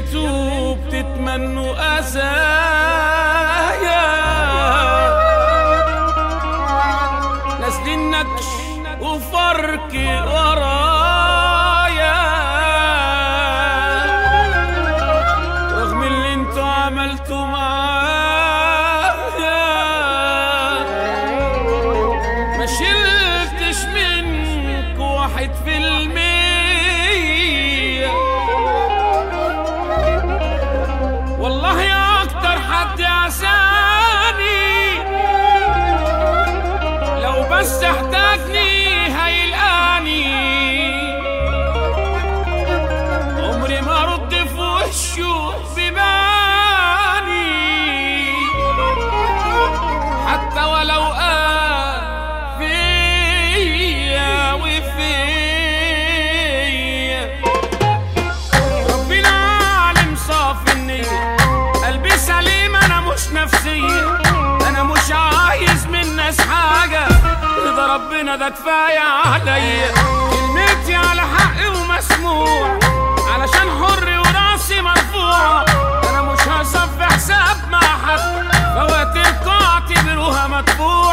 انتوا بتتمنوا أزايا نازلين نكش وفرك ورايا رغم اللي انتوا عملتوا معايا ما شلتش منك واحد في المية والله يا اكتر حد عساني لو بس احتاجني هيلقاني عمري ما رد في وشه بباني حتى ولو قال فيا وفيا ربنا عالم صافي النية قلبي سليم انا مش نفسية انا مش عايز من الناس حاجة رضا ربنا ده كفاية عليا كلمتي على حقي ومسموع علشان حر وراسي مرفوع انا مش هصفي حساب مع حد فواتيركم اعتبروها مدفوع